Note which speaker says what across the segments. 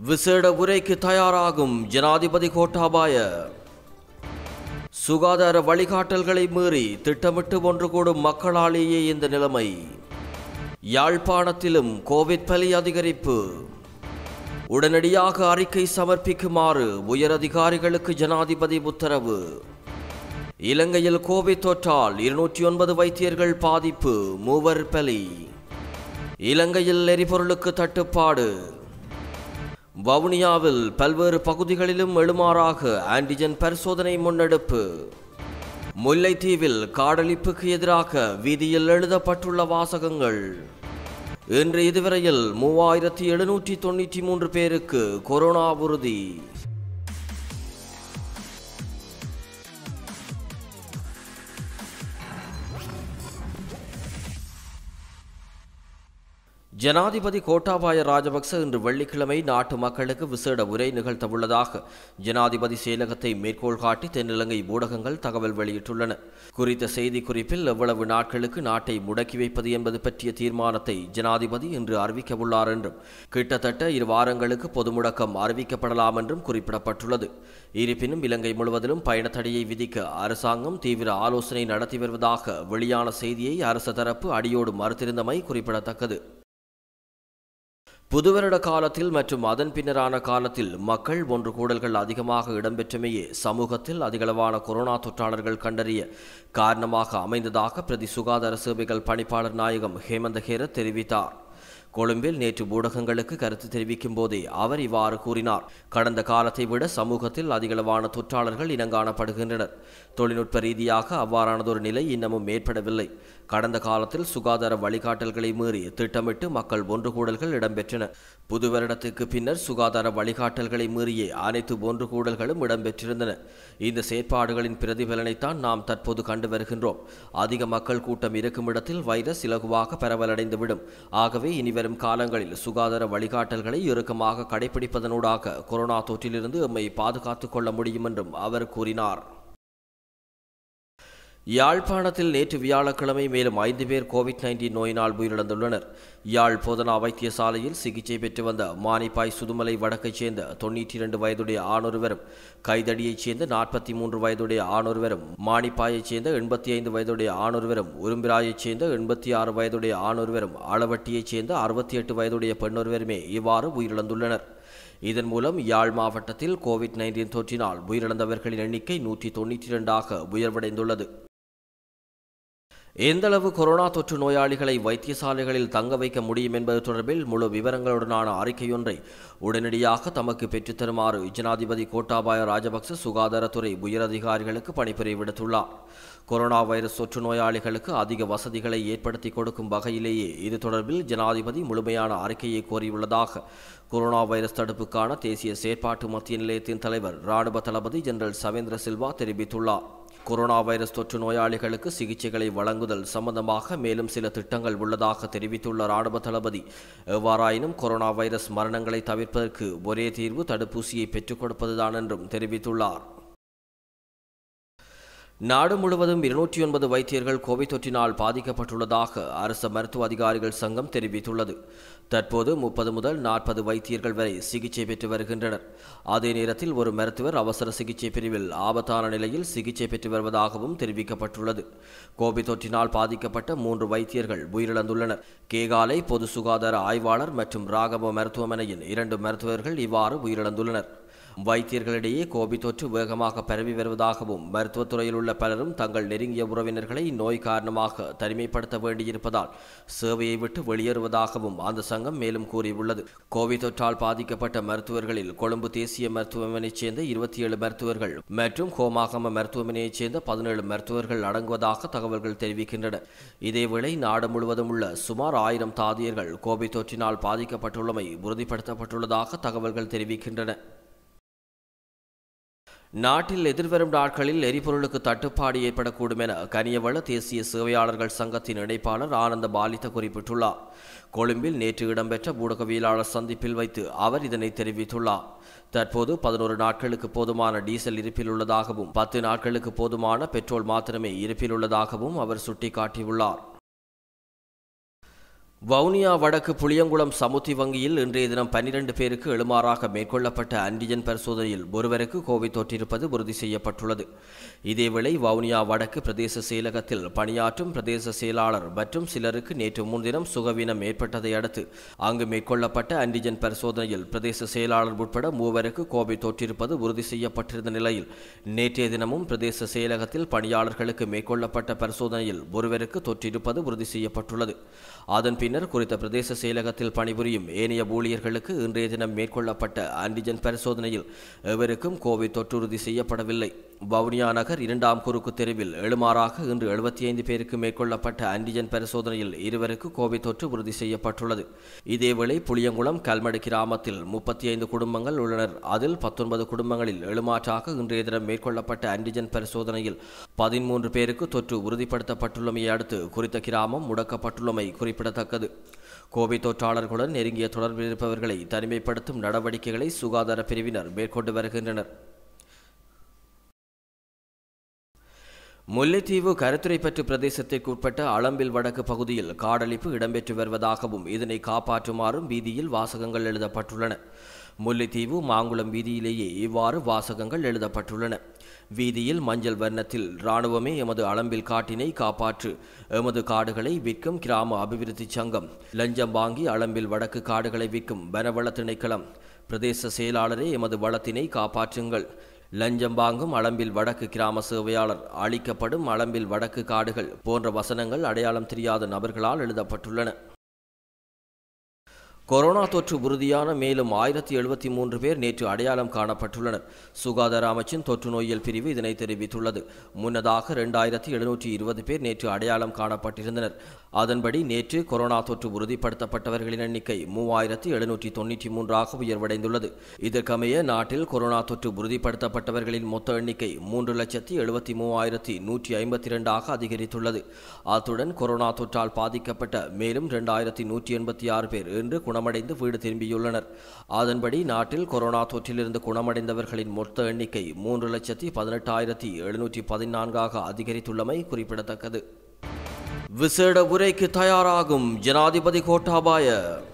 Speaker 1: விசேட உரைக்கு தயாராகும் ஜனாதிபதி கோட்டாபாய சுகாதார வழிகாட்டல்களை மீறி திட்டமிட்டு ஒன்று கூடும் மக்களாலேயே இந்த நிலைமை யாழ்ப்பாணத்திலும் கோவிட் பலி அதிகரிப்பு உடனடியாக அறிக்கை சமர்ப்பிக்குமாறு உயரதிகாரிகளுக்கு ஜனாதிபதி உத்தரவு இலங்கையில் கோவிட் தொற்றால் இருநூற்றி ஒன்பது வைத்தியர்கள் பாதிப்பு மூவர் பலி இலங்கையில் எரிபொருளுக்கு தட்டுப்பாடு வவுனியாவில் பல்வேறு பகுதிகளிலும் எழுமாறாக ஆன்டிஜன் பரிசோதனை முன்னெடுப்பு முல்லைத்தீவில் காடழிப்புக்கு எதிராக வீதியில் எழுதப்பட்டுள்ள வாசகங்கள் இன்று இதுவரையில் மூவாயிரத்தி எழுநூற்றி தொண்ணூற்றி மூன்று பேருக்கு கொரோனா உறுதி ஜனாதிபதி கோட்டாபாய ராஜபக்ச இன்று வெள்ளிக்கிழமை நாட்டு மக்களுக்கு விசேட உரை நிகழ்த்தவுள்ளதாக ஜனாதிபதி செயலகத்தை மேற்கோள் காட்டி தென்னிலங்கை ஊடகங்கள் தகவல் வெளியிட்டுள்ளன குறித்த செய்தி குறிப்பில் எவ்வளவு நாட்களுக்கு நாட்டை முடக்கி வைப்பது என்பது பற்றிய தீர்மானத்தை ஜனாதிபதி இன்று அறிவிக்கவுள்ளார் என்றும் கிட்டத்தட்ட இரு வாரங்களுக்கு பொது முடக்கம் அறிவிக்கப்படலாம் என்றும் குறிப்பிடப்பட்டுள்ளது இருப்பினும் இலங்கை முழுவதிலும் பயணத்தடையை விதிக்க அரசாங்கம் தீவிர ஆலோசனை நடத்தி வருவதாக வெளியான செய்தியை அரசு தரப்பு அடியோடு மறுத்திருந்தமை குறிப்பிடத்தக்கது புதுவருட காலத்தில் மற்றும் அதன் பின்னரான காலத்தில் மக்கள் ஒன்று கூடல்கள் அதிகமாக இடம்பெற்றமையே சமூகத்தில் அதிகளவான கொரோனா தொற்றாளர்கள் கண்டறிய காரணமாக அமைந்ததாக பிரதி சுகாதார சேவைகள் பணிப்பாளர் நாயகம் ஹேமந்த ஹேர தெரிவித்தார் கொழும்பில் நேற்று ஊடகங்களுக்கு கருத்து தெரிவிக்கும் போதே அவர் இவ்வாறு கூறினார் கடந்த காலத்தை விட சமூகத்தில் அதிகளவான தொற்றாளர்கள் இனங்காணப்படுகின்றனர் தொழில்நுட்ப ரீதியாக அவ்வாறானதொரு நிலை இன்னமும் ஏற்படவில்லை கடந்த காலத்தில் சுகாதார வழிகாட்டல்களை மீறி திட்டமிட்டு மக்கள் ஒன்று கூடல்கள் இடம்பெற்றன புது வருடத்துக்கு பின்னர் சுகாதார வழிகாட்டல்களை மீறியே அனைத்து ஒன்று கூடல்களும் இடம்பெற்றிருந்தன இந்த செயற்பாடுகளின் பிரதிபலனைத்தான் நாம் தற்போது கண்டு வருகின்றோம் அதிக மக்கள் கூட்டம் இருக்கும் இடத்தில் வைரஸ் இலகுவாக பரவலடைந்துவிடும் ஆகவே இனிவரும் காலங்களில் சுகாதார வழிகாட்டல்களை இறுக்கமாக கடைபிடிப்பதனூடாக கொரோனா தொற்றிலிருந்து எம்மை பாதுகாத்துக் கொள்ள முடியும் என்றும் அவர் கூறினார் யாழ்ப்பாணத்தில் நேற்று வியாழக்கிழமை மேலும் ஐந்து பேர் கோவிட் நைன்டீன் நோயினால் உயிரிழந்துள்ளனர் யாழ் போதனா வைத்தியசாலையில் சிகிச்சை பெற்று வந்த மானிப்பாய் சுதுமலை வடக்கைச் சேர்ந்த தொன்னூற்றி இரண்டு வயதுடைய ஆணொருவரும் கைதடியைச் சேர்ந்த நாற்பத்தி மூன்று வயதுடைய ஆணொருவரும் மானிப்பாயைச் சேர்ந்த எண்பத்தி ஐந்து வயதுடைய ஆணொருவரும் உரும்பிராயைச் சேர்ந்த எண்பத்தி ஆறு வயதுடைய ஆணொருவரும் அளவட்டியைச் சேர்ந்த அறுபத்தி எட்டு வயதுடைய பெண்ணொருவருமே இவ்வாறு உயிரிழந்துள்ளனர் இதன் மூலம் யாழ் மாவட்டத்தில் கோவிட் நைன்டீன் தொற்றினால் உயிரிழந்தவர்களின் எண்ணிக்கை நூற்றி தொண்ணூற்றி இரண்டாக உயர்வடைந்துள்ளது எந்தளவு கொரோனா தொற்று நோயாளிகளை வைத்தியசாலைகளில் தங்க வைக்க முடியும் என்பது தொடர்பில் முழு விவரங்களுடனான அறிக்கையொன்றை உடனடியாக தமக்கு பெற்றுத்தருமாறு ஜனாதிபதி கோட்டாபாய ராஜபக்ச சுகாதாரத்துறை உயரதிகாரிகளுக்கு பணிப்புரை விடுத்துள்ளார் கொரோனா வைரஸ் தொற்று நோயாளிகளுக்கு அதிக வசதிகளை ஏற்படுத்தி கொடுக்கும் வகையிலேயே இது தொடர்பில் ஜனாதிபதி முழுமையான அறிக்கையை கோரியுள்ளதாக கொரோனா வைரஸ் தடுப்புக்கான தேசிய செயற்பாட்டு மத்திய நிலையத்தின் தலைவர் ராணுவ தளபதி ஜெனரல் சவேந்திர சில்வா தெரிவித்துள்ளார் கொரோனா வைரஸ் தொற்று நோயாளிகளுக்கு சிகிச்சைகளை வழங்குதல் சம்பந்தமாக மேலும் சில திட்டங்கள் உள்ளதாக தெரிவித்துள்ள ராணுவ தளபதி எவ்வாறாயினும் கொரோனா வைரஸ் மரணங்களை தவிர்ப்பதற்கு ஒரே தீர்வு தடுப்பூசியை பெற்றுக் கொடுப்பதுதான் என்றும் தெரிவித்துள்ளார் நாடு முழுவதும் இருநூற்றி ஒன்பது வைத்தியர்கள் கோவிட் தொற்றினால் பாதிக்கப்பட்டுள்ளதாக அரசு மருத்துவ அதிகாரிகள் சங்கம் தெரிவித்துள்ளது தற்போது முப்பது முதல் நாற்பது வைத்தியர்கள் வரை சிகிச்சை பெற்று வருகின்றனர் அதே நேரத்தில் ஒரு மருத்துவர் அவசர சிகிச்சை பிரிவில் ஆபத்தான நிலையில் சிகிச்சை பெற்று வருவதாகவும் தெரிவிக்கப்பட்டுள்ளது கோவிட் தொற்றினால் பாதிக்கப்பட்ட மூன்று வைத்தியர்கள் உயிரிழந்துள்ளனர் கேகாலை பொது சுகாதார ஆய்வாளர் மற்றும் ராகவ மருத்துவமனையின் இரண்டு மருத்துவர்கள் இவ்வாறு உயிரிழந்துள்ளனர் வைத்தியர்களிடையே கோவிட் தொற்று வேகமாக பரவி வருவதாகவும் மருத்துவத்துறையில் உள்ள பலரும் தங்கள் நெருங்கிய உறவினர்களை நோய் காரணமாக தனிமைப்படுத்த வேண்டியிருப்பதால் சேவையை விட்டு வெளியேறுவதாகவும் அந்த சங்கம் மேலும் கூறியுள்ளது கோவிட் தொற்றால் பாதிக்கப்பட்ட மருத்துவர்களில் கொழும்பு தேசிய மருத்துவமனையைச் சேர்ந்த இருபத்தி ஏழு மருத்துவர்கள் மற்றும் கோமாகம மருத்துவமனையைச் சேர்ந்த பதினேழு மருத்துவர்கள் அடங்குவதாக தகவல்கள் தெரிவிக்கின்றன இதேவேளை நாடு முழுவதும் உள்ள சுமார் ஆயிரம் தாதியர்கள் கோவிட் தொற்றினால் பாதிக்கப்பட்டுள்ளமை உறுதிப்படுத்தப்பட்டுள்ளதாக தகவல்கள் தெரிவிக்கின்றன நாட்டில் எதிர்வரும் நாட்களில் எரிபொருளுக்கு தட்டுப்பாடு ஏற்படக்கூடும் என கனியவள தேசிய சேவையாளர்கள் சங்கத்தின் இணைப்பாளர் ஆனந்த பாலித்த குறிப்பிட்டுள்ளார் கொழும்பில் நேற்று இடம்பெற்ற ஊடகவியலாளர் சந்திப்பில் வைத்து அவர் இதனை தெரிவித்துள்ளார் தற்போது பதினோரு நாட்களுக்கு போதுமான டீசல் இருப்பில் உள்ளதாகவும் பத்து நாட்களுக்கு போதுமான பெட்ரோல் மாத்திரமே இருப்பில் உள்ளதாகவும் அவர் சுட்டிக்காட்டியுள்ளார் வவுனியா வடக்கு புளியங்குளம் சமுத்தி வங்கியில் இன்றைய தினம் பன்னிரண்டு பேருக்கு எழுமாறாக மேற்கொள்ளப்பட்ட ஆன்டிஜன் பரிசோதனையில் ஒருவருக்கு கோவிட் தொற்றிருப்பது உறுதி செய்யப்பட்டுள்ளது இதேவேளை வவுனியா வடக்கு பிரதேச செயலகத்தில் பணியாற்றும் பிரதேச செயலாளர் மற்றும் சிலருக்கு நேற்று முன்தினம் சுகவீனம் ஏற்பட்டதை அடுத்து அங்கு மேற்கொள்ளப்பட்ட ஆன்டிஜன் பரிசோதனையில் பிரதேச செயலாளர் உட்பட மூவருக்கு கோவிட் தொற்றிருப்பது உறுதி செய்யப்பட்டிருந்த நிலையில் நேற்றைய தினமும் பிரதேச செயலகத்தில் பணியாளர்களுக்கு மேற்கொள்ளப்பட்ட பரிசோதனையில் ஒருவருக்கு தொற்றிருப்பது உறுதி செய்யப்பட்டுள்ளது அதன் பின்னர் குறித்த பிரதேச செயலகத்தில் பணிபுரியும் ஏனைய ஊழியர்களுக்கு இன்றைய தினம் மேற்கொள்ளப்பட்ட ஆன்டிஜன் பரிசோதனையில் எவருக்கும் கோவிட் தொற்று உறுதி செய்யப்படவில்லை வவுனியா நகர் இரண்டாம் குறுக்கு தெருவில் எழுமாறாக இன்று எழுபத்தி ஐந்து பேருக்கு மேற்கொள்ளப்பட்ட ஆன்டிஜன் பரிசோதனையில் இருவருக்கு கோவிட் தொற்று உறுதி செய்யப்பட்டுள்ளது இதேவேளை புளியங்குளம் கல்மடு கிராமத்தில் முப்பத்தி ஐந்து குடும்பங்கள் உள்ளனர் அதில் பத்தொன்பது குடும்பங்களில் எழுமாற்றாக இன்றைய தினம் மேற்கொள்ளப்பட்ட ஆன்டிஜன் பரிசோதனையில் பதிமூன்று பேருக்கு தொற்று உறுதிப்படுத்தப்பட்டுள்ளமையை அடுத்து குறித்த கிராமம் முடக்கப்பட்டுள்ளமை குறிப்பிடத்தக்கது கோவிட் தொற்றாளர்களுடன் நெருங்கிய தொடர்பில் இருப்பவர்களை தனிமைப்படுத்தும் நடவடிக்கைகளை சுகாதார பிரிவினர் மேற்கொண்டு வருகின்றனர் முல்லைத்தீவு கருத்துரைப்பற்று பிரதேசத்திற்கு உட்பட்ட அளம்பில் வடக்கு பகுதியில் காடழிப்பு இடம்பெற்று வருவதாகவும் இதனை காப்பாற்றுமாறும் வீதியில் வாசகங்கள் எழுதப்பட்டுள்ளன முல்லைத்தீவு மாங்குளம் வீதியிலேயே இவ்வாறு வாசகங்கள் எழுதப்பட்டுள்ளன வீதியில் மஞ்சள் வர்ணத்தில் இராணுவமே எமது அளம்பில் காட்டினை காப்பாற்று எமது காடுகளை விற்கும் கிராம அபிவிருத்தி சங்கம் லஞ்சம் வாங்கி அளம்பில் வடக்கு காடுகளை விற்கும் வனவள திணைக்களம் பிரதேச செயலாளரே எமது வளத்தினை காப்பாற்றுங்கள் லஞ்சம் வாங்கும் அளம்பில் வடக்கு கிராம சேவையாளர் அளிக்கப்படும் அளம்பில் வடக்கு காடுகள் போன்ற வசனங்கள் அடையாளம் தெரியாத நபர்களால் எழுதப்பட்டுள்ளன கொரோனா தொற்று உறுதியான மேலும் ஆயிரத்தி எழுபத்தி மூன்று பேர் நேற்று அடையாளம் காணப்பட்டுள்ளனர் சுகாதார அமைச்சின் தொற்று நோயியல் பிரிவு இதனை தெரிவித்துள்ளது முன்னதாக இரண்டாயிரத்தி எழுநூற்றி இருபது பேர் நேற்று அடையாளம் காணப்பட்டிருந்தனர் அதன்படி நேற்று கொரோனா தொற்று உறுதிப்படுத்தப்பட்டவர்களின் எண்ணிக்கை மூவாயிரத்தி எழுநூற்றி தொண்ணூற்றி மூன்றாக உயர்வடைந்துள்ளது இதற்கமைய நாட்டில் கொரோனா தொற்று உறுதிப்படுத்தப்பட்டவர்களின் மொத்த எண்ணிக்கை மூன்று லட்சத்தி எழுபத்தி மூவாயிரத்தி நூற்றி ஐம்பத்தி இரண்டாக அதிகரித்துள்ளது அத்துடன் கொரோனா தொற்றால் பாதிக்கப்பட்ட மேலும் இரண்டாயிரத்தி நூற்றி எண்பத்தி ஆறு பேர் இன்று குணமடைந்து வீடு திரும்பியுள்ளனர் அதன்படி நாட்டில் கொரோனா தொற்றிலிருந்து குணமடைந்தவர்களின் மொத்த எண்ணிக்கை மூன்று லட்சத்தி பதினெட்டாயிரத்தி எழுநூற்றி பதினான்காக அதிகரித்துள்ளமை குறிப்பிடத்தக்கது விசேட உரைக்கு தயாராகும் ஜனாதிபதி கோட்டாபாய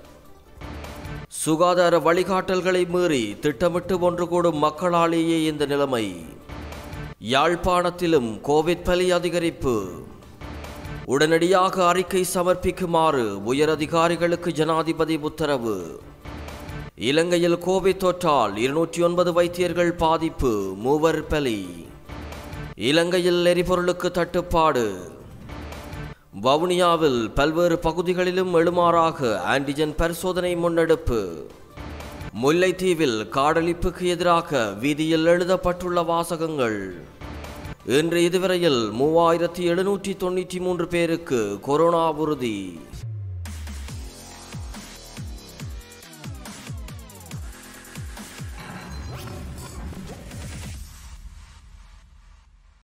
Speaker 1: சுகாதார வழிகாட்டல்களை மீறி திட்டமிட்டு ஒன்று கூடும் மக்களாலேயே இந்த நிலைமை யாழ்ப்பாணத்திலும் கோவிட் பலி அதிகரிப்பு உடனடியாக அறிக்கை சமர்ப்பிக்குமாறு உயரதிகாரிகளுக்கு ஜனாதிபதி உத்தரவு இலங்கையில் கோவிட் தொற்றால் இருநூற்றி ஒன்பது வைத்தியர்கள் பாதிப்பு மூவர் பலி இலங்கையில் எரிபொருளுக்கு தட்டுப்பாடு வவுனியாவில் பல்வேறு பகுதிகளிலும் எழுமாறாக ஆன்டிஜன் பரிசோதனை முன்னெடுப்பு முல்லைத்தீவில் காடழிப்புக்கு எதிராக வீதியில் எழுதப்பட்டுள்ள வாசகங்கள் இன்று இதுவரையில் மூவாயிரத்தி எழுநூற்றி தொண்ணூற்றி மூன்று பேருக்கு கொரோனா உறுதி